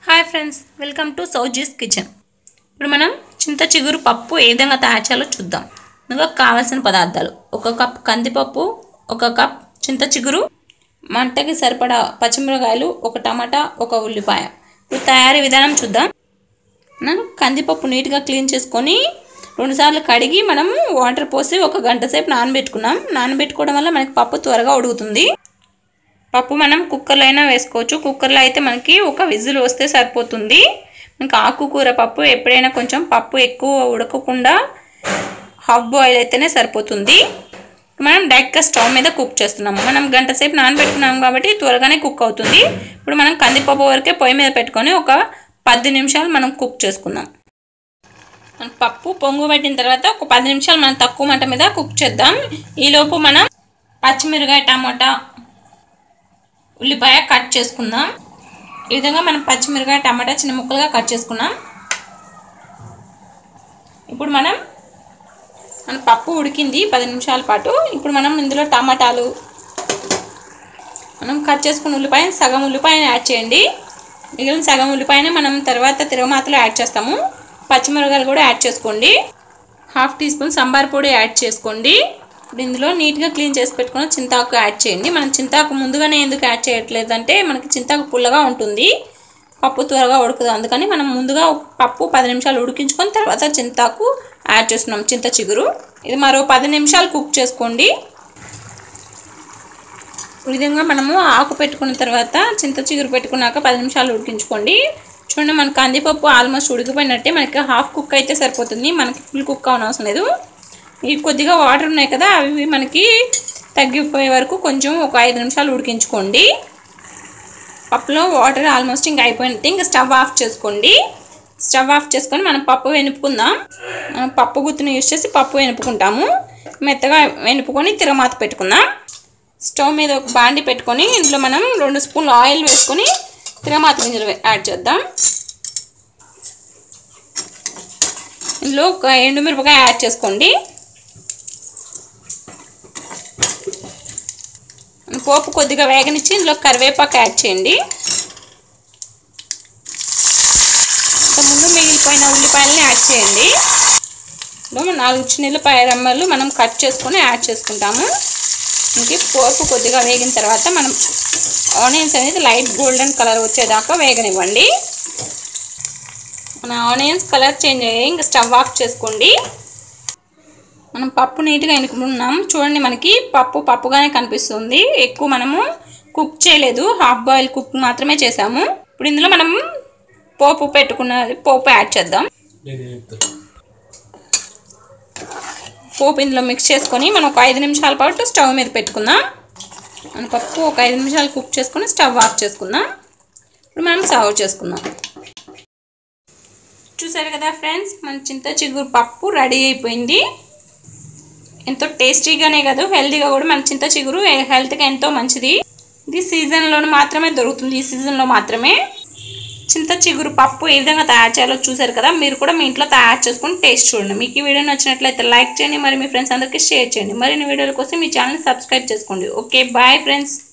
hi friends welcome to Sowji's kitchen ఇప్పుడు మనం చింత చిగురు పప్పు ఏ విధంగా తయారు చేయాలో చూద్దాం ముందుగా కావాల్సిన పదార్థాలు ఒక కప్ కందిపప్పు ఒక కప్ చింత చిగురు మంటకి సరిపడా పచ్చిమిరకాయలు ఒక టమాటా ఒక ఉల్లిపాయ ఇప్పుడు తయారీ విధానం చూద్దాం మనం కందిపప్పు నీట్గా క్లీన్ చేసుకొని రెండుసార్లు కడిగి మనము వాటర్ పోసి ఒక గంట సేపు నానబెట్టుకున్నాం నానబెట్టుకోవడం వల్ల మనకి పప్పు త్వరగా ఉడుకుతుంది పప్పు మనం కుక్కర్లో అయినా వేసుకోవచ్చు కుక్కర్లో అయితే మనకి ఒక విజిల్ వస్తే సరిపోతుంది మనకి ఆకుకూర పప్పు ఎప్పుడైనా కొంచెం పప్పు ఎక్కువ ఉడకకుండా హాఫ్ బాయిల్ అయితేనే సరిపోతుంది మనం డైరెక్ట్గా స్టవ్ మీద కుక్ చేస్తున్నాము మనం గంట సేపు నానబెట్టుకున్నాం కాబట్టి త్వరగానే కుక్ అవుతుంది ఇప్పుడు మనం కందిపప్పు వరకే పొయ్యి మీద పెట్టుకొని ఒక పది నిమిషాలు మనం కుక్ చేసుకుందాం మన పప్పు పొంగు పెట్టిన తర్వాత ఒక పది నిమిషాలు మనం తక్కువ మంట మీద కుక్ చేద్దాం ఈలోపు మనం పచ్చిమిరకాయ టమాటా ఉల్లిపాయ కట్ చేసుకుందాం ఈ విధంగా మనం పచ్చిమిరకాయ టమాటా చిన్న ముక్కలుగా కట్ చేసుకున్నాం ఇప్పుడు మనం మన పప్పు ఉడికింది పది నిమిషాల పాటు ఇప్పుడు మనం ఇందులో టమాటాలు మనం కట్ చేసుకున్న ఉల్లిపాయ సగం ఉల్లిపాయని యాడ్ చేయండి మిగిలిన సగం ఉల్లిపాయని మనం తర్వాత తిరగమాతలో యాడ్ చేస్తాము పచ్చిమిరకాయలు కూడా యాడ్ చేసుకోండి హాఫ్ టీ స్పూన్ సాంబార్ పొడి యాడ్ చేసుకోండి ఇప్పుడు ఇందులో నీట్గా క్లీన్ చేసి పెట్టుకున్న చింతాకు యాడ్ చేయండి మనం చింతాకు ముందుగానే ఎందుకు యాడ్ చేయట్లేదు అంటే మనకి చింతాకు పుల్లగా ఉంటుంది పప్పు త్వరగా ఉడకదు అందుకని మనం ముందుగా పప్పు పది నిమిషాలు ఉడికించుకొని తర్వాత చింతాకు యాడ్ చేస్తున్నాం చింత చిగురు ఇది మరో పది నిమిషాలు కుక్ చేసుకోండి ఈ విధంగా మనము ఆకు పెట్టుకున్న తర్వాత చింత చిగురు పెట్టుకున్నాక పది నిమిషాలు ఉడికించుకోండి చూడండి మన కందిపప్పు ఆల్మోస్ట్ ఉడికిపోయినట్టే మనకి హాఫ్ కుక్ అయితే సరిపోతుంది మనకి ఫుల్ కుక్ అవనవసరం లేదు ఈ కొద్దిగా వాటర్ ఉన్నాయి కదా అవి మనకి తగ్గిపోయే వరకు కొంచెం ఒక ఐదు నిమిషాలు ఉడికించుకోండి పప్పులో వాటర్ ఆల్మోస్ట్ ఇంకా అయిపోయినట్టు ఇంకా స్టవ్ ఆఫ్ చేసుకోండి స్టవ్ ఆఫ్ చేసుకొని మనం పప్పు వెనుపుకుందాం మనం పప్పు గుత్తుని యూజ్ చేసి పప్పు వెనుపుకుంటాము మెత్తగా వెనుపుకొని తిరమాత పెట్టుకుందాం స్టవ్ మీద ఒక బాండి పెట్టుకొని ఇందులో మనం రెండు స్పూన్లు ఆయిల్ వేసుకొని తిరమాత గింజలు యాడ్ చేద్దాం ఇందులో ఒక ఎండుమిరపకాయ యాడ్ చేసుకోండి పోపు కొద్దిగా వేగనిచ్చి ఇందులో కరివేపాకు యాడ్ చేయండి ముందు మిగిలిపోయిన ఉల్లిపాయలని యాడ్ చేయండి ఇందులో నాలుగు చిన్నపాయ రెమ్మలు మనం కట్ చేసుకొని యాడ్ చేసుకుంటాము ఇంక పోపు కొద్దిగా వేగిన తర్వాత మనం ఆనియన్స్ అనేది లైట్ గోల్డెన్ కలర్ వచ్చేదాకా వేగనివ్వండి మన ఆనియన్స్ కలర్ చేంజ్ అయ్యాయి ఇంకా స్టవ్ ఆఫ్ చేసుకోండి మనం పప్పు నీట్గా ఎనుకున్నాం చూడండి మనకి పప్పు పప్పుగానే కనిపిస్తుంది ఎక్కువ మనము కుక్ చేయలేదు హాఫ్ బాయిల్ కుక్ మాత్రమే చేసాము ఇప్పుడు ఇందులో మనం పోపు పెట్టుకున్న పోపు యాడ్ చేద్దాం పోపు ఇందులో మిక్స్ చేసుకొని మనం ఒక ఐదు నిమిషాల పాటు స్టవ్ మీద పెట్టుకుందాం మన పప్పు ఒక ఐదు నిమిషాలు కుక్ చేసుకొని స్టవ్ ఆఫ్ చేసుకుందాం ఇప్పుడు మనం సర్వ్ చేసుకుందాం చూసారు కదా ఫ్రెండ్స్ మన చింత చిగురు పప్పు రెడీ అయిపోయింది ఎంతో టేస్టీగానే కాదు హెల్తీగా కూడా మన చింత చిగురు హెల్త్కి ఎంతో మంచిది ఇది సీజన్లో మాత్రమే దొరుకుతుంది ఈ సీజన్లో మాత్రమే చింత చిగురు పప్పు ఏ విధంగా తయారు చేయాలో చూసారు కదా మీరు కూడా మీ ఇంట్లో తయారు చేసుకుని టేస్ట్ చూడండి మీకు ఈ వీడియో నచ్చినట్లయితే లైక్ చేయండి మరి మీ ఫ్రెండ్స్ అందరికీ షేర్ చేయండి మరిన్ని వీడియోల కోసం మీ ఛానల్ సబ్స్క్రైబ్ చేసుకోండి ఓకే బాయ్ ఫ్రెండ్స్